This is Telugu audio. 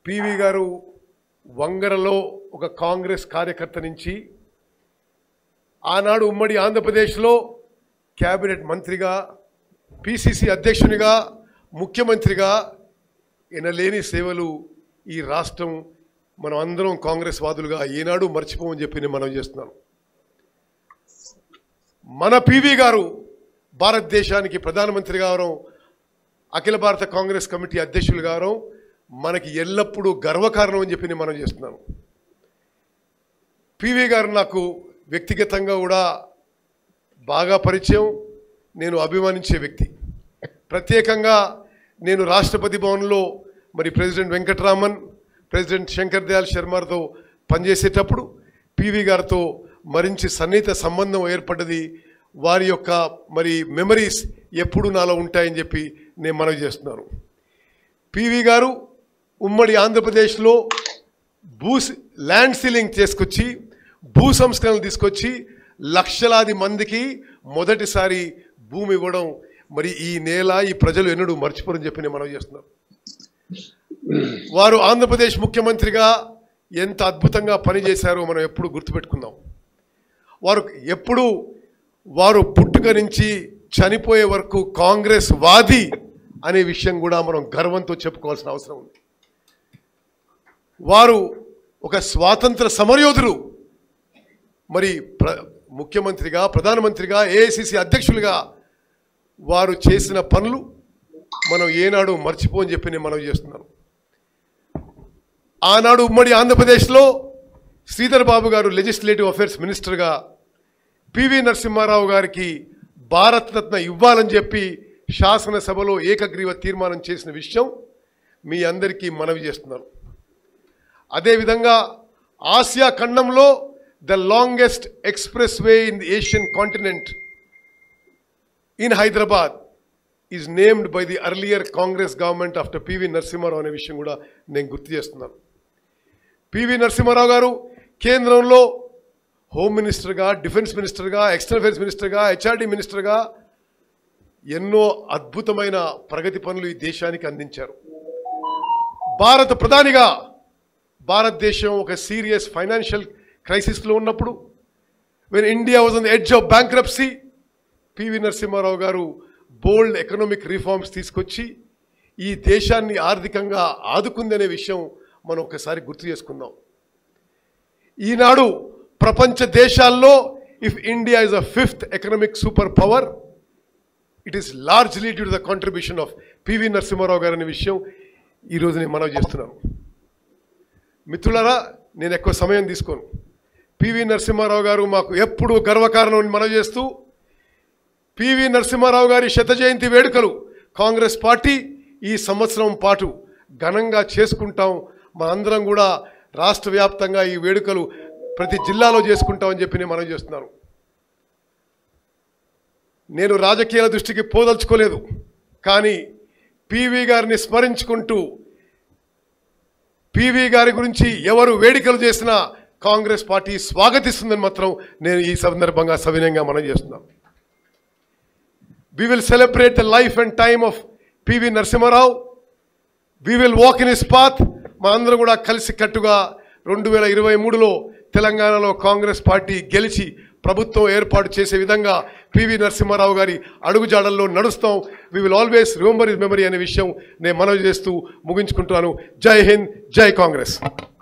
పివి గారు వంగరలో ఒక కాంగ్రెస్ కార్యకర్త నుంచి ఆనాడు ఉమ్మడి ఆంధ్రప్రదేశ్లో క్యాబినెట్ మంత్రిగా పిసిసి అధ్యక్షునిగా ముఖ్యమంత్రిగా ఎనలేని సేవలు ఈ రాష్ట్రం మనం అందరం కాంగ్రెస్ వాదులుగా ఏనాడు మర్చిపోమని చెప్పి నేను మనం చేస్తున్నాను మన పివి గారు భారతదేశానికి ప్రధానమంత్రి గారు అఖిల భారత కాంగ్రెస్ కమిటీ అధ్యక్షులు గారు మనకి ఎల్లప్పుడూ గర్వకారణం అని చెప్పి నేను మనం చేస్తున్నాను పివి గారు నాకు వ్యక్తిగతంగా కూడా బాగా పరిచయం నేను అభిమానించే వ్యక్తి ప్రత్యేకంగా నేను రాష్ట్రపతి భవన్లో మరి ప్రెసిడెంట్ వెంకటరామన్ ప్రెసిడెంట్ శంకర్ దయాల్ శర్మతో పనిచేసేటప్పుడు పివి గారితో మరించి సన్నిహిత సంబంధం ఏర్పడ్డది వారి యొక్క మరి మెమరీస్ ఎప్పుడు నాలో ఉంటాయని చెప్పి నేను మనవి చేస్తున్నాను పివి గారు ఉమ్మడి ఆంధ్రప్రదేశ్లో భూ ల్యాండ్ సీలింగ్ చేసుకొచ్చి భూ సంస్కరణలు తీసుకొచ్చి లక్షలాది మందికి మొదటిసారి భూమి ఇవ్వడం మరి ఈ నేల ఈ ప్రజలు ఎన్నడూ మర్చిపోరని చెప్పి నేను మనవి చేస్తున్నాను వారు ఆంధ్రప్రదేశ్ ముఖ్యమంత్రిగా ఎంత అద్భుతంగా పనిచేశారో మనం ఎప్పుడు గుర్తుపెట్టుకుందాం వారు ఎప్పుడు వారు పుట్టుక నుంచి చనిపోయే వరకు కాంగ్రెస్ వాది అనే విషయం కూడా మనం గర్వంతో చెప్పుకోవాల్సిన అవసరం ఉంది వారు ఒక స్వాతంత్ర సమరయోధులు మరి ప్ర ముఖ్యమంత్రిగా ప్రధానమంత్రిగా ఏఐసిసి అధ్యక్షులుగా వారు చేసిన పనులు మనం ఏనాడు మర్చిపోని చెప్పి నేను మనవి చేస్తున్నాను ఆనాడు ఉమ్మడి ఆంధ్రప్రదేశ్లో శ్రీధర్ బాబు గారు లెజిస్లేటివ్ అఫైర్స్ మినిస్టర్గా పివి నరసింహారావు గారికి భారతరత్న ఇవ్వాలని చెప్పి శాసనసభలో ఏకగ్రీవ తీర్మానం చేసిన విషయం మీ అందరికీ మనవి చేస్తున్నాను అదేవిధంగా ఆసియా ఖండంలో the longest expressway in the Asian continent in Hyderabad is named by the earlier Congress government after PV Narasimha Rao అనే విషయం కూడా నేను గుర్తు చేస్తున్నాను పివి నరసింహారావు గారు కేంద్రంలో హోమ్ మినిస్టర్గా డిఫెన్స్ మినిస్టర్గా ఎక్స్టర్నల్ అఫైర్స్ మినిస్టర్గా హెచ్ఆర్డి మినిస్టర్గా ఎన్నో అద్భుతమైన ప్రగతి పనులు ఈ దేశానికి అందించారు భారత ప్రధానిగా భారతదేశం ఒక సీరియస్ ఫైనాన్షియల్ క్రైసిస్లో ఉన్నప్పుడు when India was on the edge of bankruptcy PV Narasimha Rao garu bold economic reforms తీసుకొచ్చి ఈ దేశాన్ని ఆర్థికంగా ఆదుకుందనే విషయం మనం ఒకసారి గుర్తు చేసుకుందాం ఈనాడు ప్రపంచ దేశాల్లో if India is a fifth economic super power it is largely due to the contribution of PV Narasimha Rao garu అనే విషయం ఈరోజు నేను మనవి చేస్తున్నాను మిత్రులారా నేను ఎక్కువ సమయం తీసుకోను పివి నరసింహారావు గారు మాకు ఎప్పుడు గర్వకారణం అని మనవి చేస్తూ పివి నరసింహారావు గారి శత జయంతి వేడుకలు కాంగ్రెస్ పార్టీ ఈ సంవత్సరం పాటు ఘనంగా చేసుకుంటాం మనందరం కూడా రాష్ట్ర వ్యాప్తంగా ఈ వేడుకలు ప్రతి జిల్లాలో చేసుకుంటామని చెప్పి నేను మనవి చేస్తున్నాను నేను రాజకీయాల దృష్టికి పోదలుచుకోలేదు కానీ పివి గారిని స్మరించుకుంటూ పివి గారి గురించి ఎవరు వేడుకలు చేసినా కాంగ్రెస్ పార్టీ స్వాగతిస్తుందని మాత్రం నేను ఈ సందర్భంగా సవినయంగా మనం చేస్తున్నాం we will celebrate the life and time of PV Narasimha Rao we will walk in his path మనందరం కూడా కలిసి కట్టుగా రెండు వేల ఇరవై మూడులో తెలంగాణలో కాంగ్రెస్ పార్టీ గెలిచి ప్రభుత్వం ఏర్పాటు చేసే విధంగా పివి నరసింహారావు గారి అడుగుజాడల్లో నడుస్తాం we will always remember his memory అనే విషయం నేను మనవి చేస్తూ ముగించుకుంటున్నాను జై హింద్ జై కాంగ్రెస్